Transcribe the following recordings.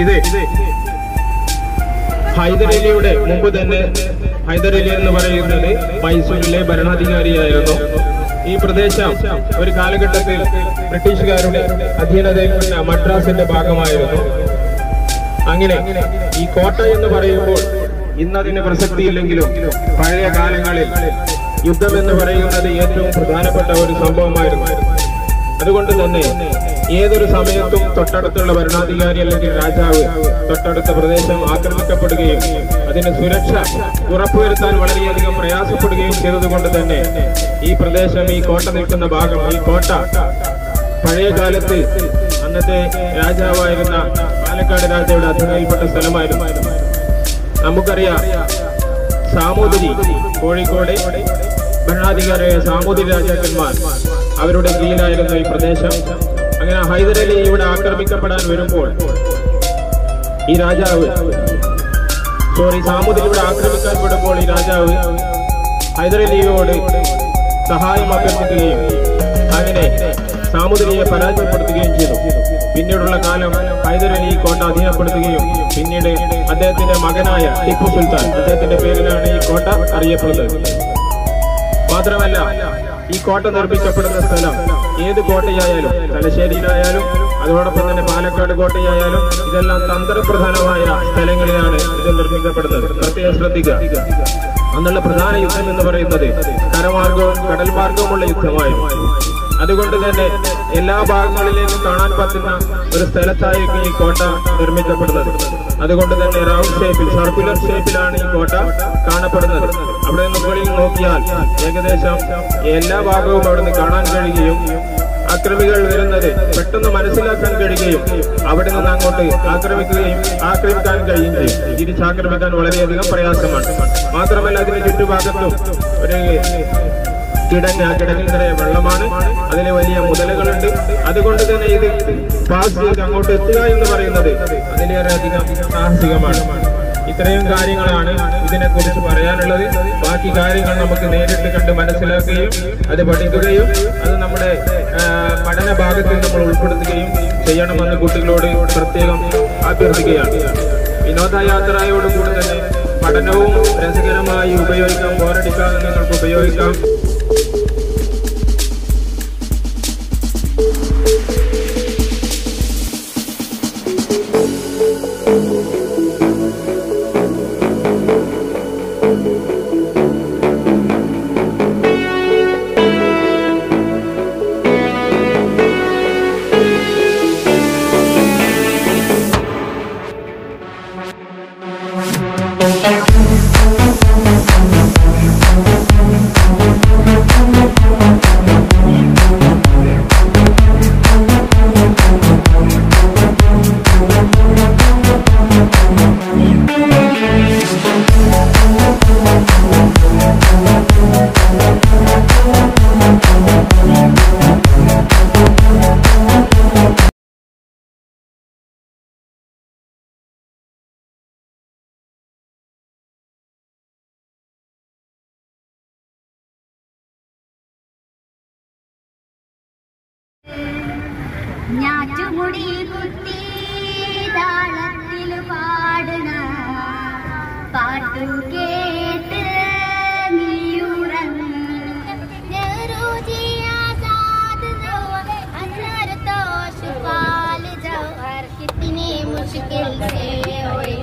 ഇത് ഹൈദരലിയുടെ മുമ്പ് തന്നെ ഹൈദരലി എന്ന് പറയുന്നത് മൈസൂരിലെ ഭരണാധികാരിയായിരുന്നു ഈ പ്രദേശം ഒരു കാലഘട്ടത്തിൽ ബ്രിട്ടീഷുകാരുടെ അധീനതയിൽപ്പെട്ട മദ്രാസിന്റെ ഭാഗമായിരുന്നു അങ്ങനെ ഈ കോട്ട എന്ന് പറയുമ്പോൾ ഇന്നതിന് പ്രസക്തിയില്ലെങ്കിലും പഴയ കാലങ്ങളിൽ യുദ്ധം എന്ന് പറയുന്നത് ഏറ്റവും പ്രധാനപ്പെട്ട ഒരു സംഭവമായിരുന്നു അതുകൊണ്ട് തന്നെ ഏതൊരു സമയത്തും തൊട്ടടുത്തുള്ള ഭരണാധികാരി അല്ലെങ്കിൽ രാജാവ് തൊട്ടടുത്ത പ്രദേശം ആക്രമിക്കപ്പെടുകയും അതിന് സുരക്ഷ ഉറപ്പുവരുത്താൻ വളരെയധികം പ്രയാസപ്പെടുകയും ചെയ്തതുകൊണ്ട് തന്നെ ഈ പ്രദേശം ഈ കോട്ട നിൽക്കുന്ന ഭാഗം ഈ കോട്ട പഴയ കാലത്ത് അന്നത്തെ രാജാവായിരുന്ന പാലക്കാട് രാജയുടെ അധീനയിൽപ്പെട്ട സ്ഥലമായിരുന്നു നമുക്കറിയാം സാമൂതിരി കോഴിക്കോട് ഭരണാധികാരിയായ സാമൂതിരി രാജാക്കന്മാർ അവരുടെ കീഴിലായിരുന്നു ഈ പ്രദേശം അങ്ങനെ ഹൈദരലി ഇവിടെ ആക്രമിക്കപ്പെടാൻ വരുമ്പോൾ ഈ രാജാവ് സോറി സാമൂതിരി ഇവിടെ ആക്രമിക്കാൻ പെടുമ്പോൾ ഈ രാജാവ് ഹൈദരലിയോട് സഹായം അഭ്യർത്ഥിക്കുകയും അങ്ങനെ സാമൂതിരിയെ പരാജയപ്പെടുത്തുകയും ചെയ്തു പിന്നീടുള്ള കാലം ഹൈദരലി ഈ കോട്ട അധീനപ്പെടുത്തുകയും പിന്നീട് അദ്ദേഹത്തിന്റെ മകനായ ടിപ്പു സുൽത്താൻ അദ്ദേഹത്തിന്റെ പേരിലാണ് ഈ കോട്ട അറിയപ്പെടുന്നത് മാത്രമല്ല ഈ കോട്ട നിർമ്മിക്കപ്പെടുന്ന സ്ഥലം ഏത് കോട്ടയായാലും തലശ്ശേരിയിലായാലും അതോടൊപ്പം തന്നെ പാലക്കാട് കോട്ടയായാലും ഇതെല്ലാം തന്ത്രപ്രധാനമായ സ്ഥലങ്ങളിലാണ് ഇത് നിർമ്മിക്കപ്പെടുന്നത് പ്രത്യേകം ശ്രദ്ധിക്കുക അന്നുള്ള പ്രധാന യുദ്ധം എന്ന് പറയുന്നത് കരമാർഗവും കടൽ മാർഗവുമുള്ള യുദ്ധമായിരുന്നു അതുകൊണ്ട് തന്നെ എല്ലാ ഭാഗങ്ങളിലേക്കും കാണാൻ പറ്റുന്ന ഒരു സ്ഥലത്തായിരിക്കും ഈ കോട്ട നിർമ്മിക്കപ്പെടുന്നത് അതുകൊണ്ട് തന്നെ റൗണ്ട് ഷേപ്പിൽ സർക്കുലർ ഷേപ്പിലാണ് ഈ കോട്ട കാണപ്പെടുന്നത് അവിടെ നിന്ന് മുകളിൽ നോക്കിയാൽ ഏകദേശം എല്ലാ ഭാഗവും അവിടെ നിന്ന് കാണാൻ കഴിയുകയും ആക്രമികൾ വരുന്നത് പെട്ടെന്ന് മനസ്സിലാക്കാൻ കഴിയുകയും അവിടെ നിന്ന് അങ്ങോട്ട് ആക്രമിക്കുകയും ആക്രമിക്കാൻ കഴിയുകയും ചെയ്യും തിരിച്ചാക്രമിക്കാൻ വളരെയധികം പ്രയാസമാണ് മാത്രമല്ല അതിന് ചുറ്റുഭാഗത്തും ഒരു കിടങ്ങ് ആ കിടങ്ങിൽ നിറയെ വെള്ളമാണ് അതിന് വലിയ മുതലകളുണ്ട് അതുകൊണ്ട് തന്നെ ഇത് പാസ് ചെയ്ത് അങ്ങോട്ട് എത്തുക എന്ന് പറയുന്നത് അതിലേറെയധികം സാഹസികമാണ് ഇത്രയും കാര്യങ്ങളാണ് ഇതിനെ കുറിച്ച് പറയാനുള്ളത് ബാക്കി കാര്യങ്ങൾ നമുക്ക് നേരിട്ട് കണ്ട് മനസ്സിലാക്കുകയും അത് പഠിക്കുകയും അത് നമ്മുടെ ആ, പഠന ഭാഗത്തിൽ നമ്മൾ ഉൾപ്പെടുത്തുകയും ചെയ്യണമെന്ന് കുട്ടികളോട് പ്രത്യേകം അഭ്യർത്ഥിക്കുകയാണ് വിനോദയാത്രയോടുകൂടി തന്നെ പഠനവും രസകരമായി ഉപയോഗിക്കാം ബോറടിക്കാതെ നിങ്ങൾക്ക് ഉപയോഗിക്കാം ഞാറ്റുമുടി കുത്തി താളത്തിൽ പാടണ പാട്ടു കേട്ട് നീയുറങ്ങ് നെഹ്റുജി ആസാദ് जो असर तो शुपाल जौहर कितनी मुश्किल से होए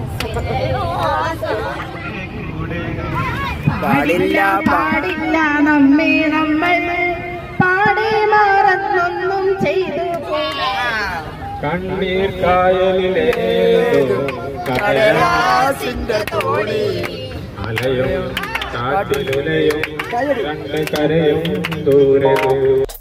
പാടില്ല പാടില്ല നമ്മെ നമ്മൾ പാടി മറന്നൊന്നും ചെയ്തു കൂടാ കണ്ണീർ കായലിലെ കടലാസിന്റെ തോണി അലയും കാട്ടിലുലയും കണ്ണ് കരയും ദൂരെ ദൂരെ